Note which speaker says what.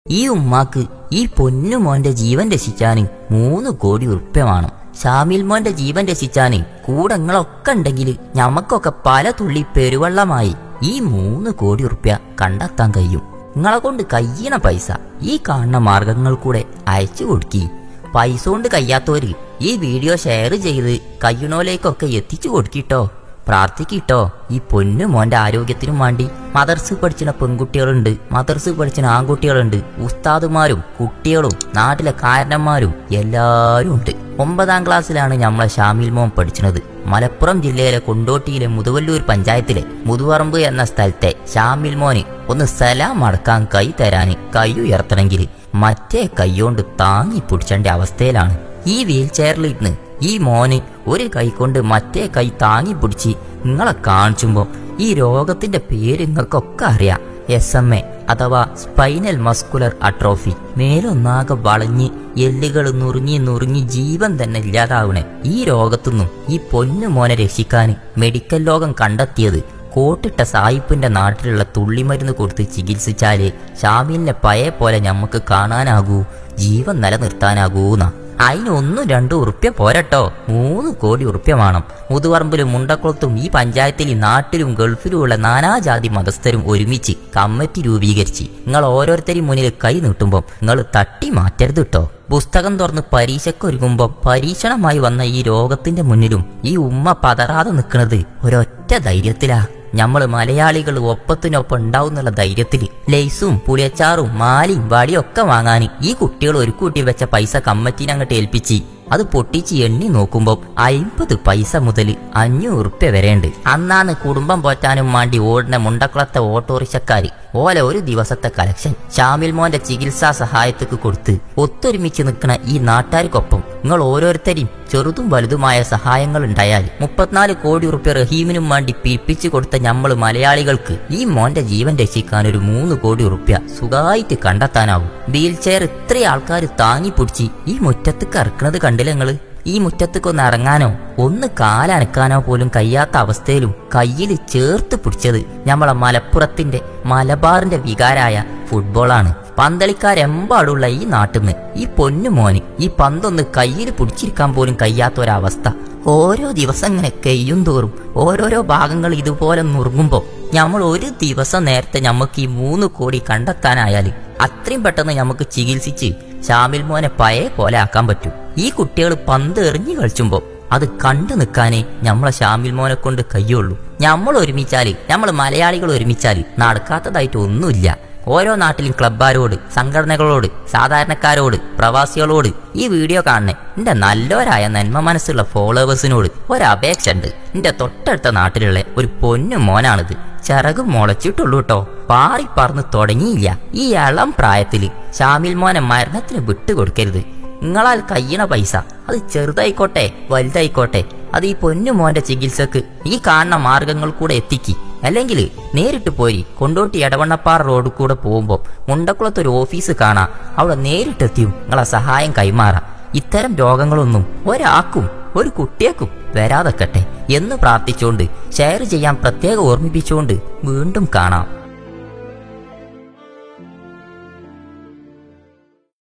Speaker 1: ഈ ഉമ്മാക്ക് ഈ പൊന്നു മോന്റെ ജീവൻ രക്ഷിച്ചാന് മൂന്ന് കോടി ഉറുപ്പ്യ വേണം ഷാമിൽ മോന്റെ ജീവൻ രക്ഷിച്ചാന് കൂടങ്ങളൊക്കെ ഉണ്ടെങ്കിൽ ഞമ്മക്കൊക്കെ പല തുള്ളി പെരുവെള്ളമായി ഈ മൂന്ന് കോടി ഉറുപ്പ്യ കണ്ടെത്താൻ കഴിയും നിങ്ങളെ കൊണ്ട് കയ്യണ പൈസ ഈ കാണുന്ന മാർഗങ്ങൾ കൂടെ അയച്ചു കൊടുക്കി പൈസ കൊണ്ട് കഴിയാത്തവര് ഈ വീഡിയോ ഷെയർ ചെയ്ത് കയ്യണോലേക്കൊക്കെ എത്തിച്ചു കൊടുക്കിട്ടോ പ്രാർത്ഥിക്കിട്ടോ ഈ പൊന്നു മോന്റെ ആരോഗ്യത്തിനും വേണ്ടി മദർസ് പഠിച്ചിന പെൺകുട്ടികളുണ്ട് മദർസ് പഠിച്ചിന ആൺകുട്ടികളുണ്ട് ഉസ്താദുമാരും കുട്ടികളും നാട്ടിലെ കാരണന്മാരും എല്ലാവരും ഉണ്ട് ഒമ്പതാം ക്ലാസ്സിലാണ് നമ്മളെ ഷാമിൽ മോൻ പഠിച്ചത് മലപ്പുറം ജില്ലയിലെ കൊണ്ടോട്ടിയിലെ മുതുവല്ലൂർ പഞ്ചായത്തിലെ മുതുവറമ്പ് എന്ന സ്ഥലത്തെ ഷാമിൽ മോന് ഒന്ന് സലാം അടക്കാൻ കൈ തരാന് കൈ ഉയർത്തണമെങ്കിൽ മറ്റേ കൈയോണ്ട് താങ്ങി പിടിച്ചേണ്ട അവസ്ഥയിലാണ് ഈ വീൽ ചെയറിലിരുന്ന് ഈ മോന് ഒരു കൈ കൊണ്ട് മറ്റേ കൈ താങ്ങി പിടിച്ച് നിങ്ങളെ കാണിച്ചുമ്പോൾ ഈ രോഗത്തിന്റെ പേര് നിങ്ങൾക്കൊക്കെ അറിയാം എസ് എം എ അഥവാ സ്പൈനൽ മസ്കുലർ അട്രോഫി മേലൊന്നാകെ വളഞ്ഞ് എല്ലുകൾ നുറുങ്ങി നുറുങ്ങി ജീവൻ തന്നെ ഇല്ലാതാവണേ ഈ രോഗത്തുനിന്നും ഈ പൊന്നു മോനെ രക്ഷിക്കാൻ മെഡിക്കൽ ലോകം കണ്ടെത്തിയത് കോട്ടിട്ട സായിപ്പിന്റെ നാട്ടിലുള്ള തുള്ളിമരുന്ന് കൊടുത്ത് ചികിത്സിച്ചാലേ ഷാമിലിനെ പഴയ പോലെ ഞമ്മക്ക് കാണാനാകൂ ജീവൻ നിലനിർത്താനാകൂന്ന അതിനൊന്നും രണ്ടും ഉറുപ്യ പോരട്ടോ മൂന്ന് കോടി ഉറുപ്യ വേണം മുതുവറമ്പിലും മുണ്ടക്കുളത്തും ഈ പഞ്ചായത്തിൽ നാട്ടിലും ഗൾഫിലുമുള്ള നാനാജാതി മതസ്ഥരും ഒരുമിച്ച് കമ്മിറ്റി രൂപീകരിച്ച് നിങ്ങൾ ഓരോരുത്തരും മുന്നിൽ കൈ നീട്ടുമ്പോൾ നിങ്ങൾ തട്ടി മാറ്റരുത് കേട്ടോ പുസ്തകം തുറന്ന് പരീക്ഷയ്ക്കൊരുങ്ങുമ്പോൾ പരീക്ഷണമായി വന്ന ഈ രോഗത്തിന്റെ മുന്നിലും ഈ ഉമ്മ പതറാതെ നിൽക്കുന്നത് ഒരൊറ്റ ധൈര്യത്തിലാ ഞമ്മള് മലയാളികൾ ഒപ്പത്തിനൊപ്പം ഉണ്ടാവുന്നുള്ള ധൈര്യത്തിൽ ലേസും പുളിയച്ചാറും മാലിയും വടിയൊക്കെ വാങ്ങാൻ ഈ കുട്ടികൾ ഒരു കൂട്ടി വെച്ച പൈസ കമ്മറ്റിനെ അങ്ങോട്ട് ഏൽപ്പിച്ച് അത് പൊട്ടിച്ച് എണ്ണി നോക്കുമ്പോൾ അയിമ്പത് പൈസ മുതൽ അഞ്ഞൂറ് ഉറുപ്യ വരെയുണ്ട് അന്നാണ് കുടുംബം പോറ്റാനും വേണ്ടി ഓടുന്ന മുണ്ടക്കുളത്തെ ഓട്ടോറിക്ഷക്കാര് ഓലെ ഒരു ദിവസത്തെ കളക്ഷൻ ഷാമിൽ മോന്റെ ചികിത്സാ സഹായത്തിക്ക് കൊടുത്ത് ഒത്തൊരുമിച്ച് നിൽക്കുന്ന ഈ നാട്ടുകാർക്കൊപ്പം നിങ്ങൾ ഓരോരുത്തരെയും ചെറുതും വലുതുമായ സഹായങ്ങൾ ഉണ്ടായാൽ മുപ്പത്തിനാല് കോടി ഉറുപ്യ റഹീമിനും വേണ്ടി പിരിപ്പിച്ചു കൊടുത്ത ഞമ്മള് മലയാളികൾക്ക് ഈ മോന്റെ ജീവൻ രക്ഷിക്കാൻ ഒരു മൂന്ന് കോടി ഉറുപ്യ സുഖമായിട്ട് കണ്ടെത്താനാവും വീൽ ചെയർ ഇത്ര ആൾക്കാർ താങ്ങി പിടിച്ച് ഈ മുറ്റത്ത് കറക്കണത് കണ്ടില്ല നിങ്ങള് ഈ മുറ്റത്തേക്കൊന്ന് ഇറങ്ങാനോ ഒന്ന് കാലനക്കാനോ പോലും കഴിയാത്ത അവസ്ഥയിലും കയ്യിൽ ചേർത്ത് പിടിച്ചത് ഞമ്മളെ മലപ്പുറത്തിന്റെ മലബാറിന്റെ വികാരായ ഫുട്ബോളാണ് പന്തളിക്കാരെമ്പാടുള്ള ഈ നാട്ടിന്ന് ഈ പൊന്നു മോന് ഈ പന്തൊന്ന് കയ്യിൽ പിടിച്ചിരിക്കാൻ പോലും കഴിയാത്ത ഒരവസ്ഥ ഓരോ ദിവസം ഇങ്ങനെ കെയ്യും തോറും ഓരോരോ ഭാഗങ്ങൾ ഇതുപോലെ നുറുങ്ങുമ്പോൾ നമ്മൾ ഒരു ദിവസം നേരത്തെ നമുക്ക് ഈ മൂന്ന് കോടി കണ്ടെത്താനായാൽ അത്രയും പെട്ടെന്ന് നമുക്ക് ചികിത്സിച്ച് ഷാമിൽ മോനെ പഴയ പോലെ ആക്കാൻ പറ്റും ഈ കുട്ടികൾ പന്ത് എറിഞ്ഞു കളിച്ചുമ്പോൾ അത് കണ്ടു നിൽക്കാനേ നമ്മളെ ഷാമിൽ മോനെ കൊണ്ട് കയ്യുള്ളൂ നമ്മൾ ഒരുമിച്ചാല് നമ്മൾ മലയാളികൾ ഒരുമിച്ചാല് നടക്കാത്തതായിട്ട് ഒന്നുമില്ല ഓരോ നാട്ടിലും ക്ലബ്ബാരോട് സംഘടനകളോട് സാധാരണക്കാരോട് പ്രവാസികളോട് ഈ വീഡിയോ കാണണേ എന്റെ നല്ലവരായ നന്മ മനസ്സുള്ള ഫോളോവേഴ്സിനോട് ഒരപേക്ഷ ഉണ്ട് എന്റെ തൊട്ടടുത്ത നാട്ടിലുള്ള ഒരു പൊന്നു മോനാണിത് ചിറക് മുളച്ചിട്ടുള്ളൂ കേട്ടോ പാറി പറന്ന് തുടങ്ങിയില്ല ഈ ഇളം പ്രായത്തില് ഷാമിൽ മോനെ മരണത്തിന് വിട്ടുകൊടുക്കരുത് നിങ്ങളാൽ കയ്യണ പൈസ അത് ചെറുതായിക്കോട്ടെ വലുതായിക്കോട്ടെ അത് ഈ പൊന്നു മോന്റെ ചികിത്സക്ക് ഈ കാണുന്ന മാർഗങ്ങൾ കൂടെ എത്തിക്കി അല്ലെങ്കിൽ നേരിട്ട് പോരി കൊണ്ടോട്ടി എടവണ്ണപ്പാറ റോഡ് കൂടെ പോകുമ്പോൾ മുണ്ടക്കുളത്ത് ഒരു ഓഫീസ് കാണാം അവിടെ നേരിട്ടെത്തിയും നിങ്ങളെ സഹായം കൈമാറാം ഇത്തരം രോഗങ്ങളൊന്നും ഒരാൾക്കും ഒരു കുട്ടിയേക്കും വരാതെക്കട്ടെ എന്ന് പ്രാർത്ഥിച്ചുകൊണ്ട് ഷെയർ ചെയ്യാൻ പ്രത്യേകം ഓർമ്മിപ്പിച്ചുകൊണ്ട് വീണ്ടും കാണാം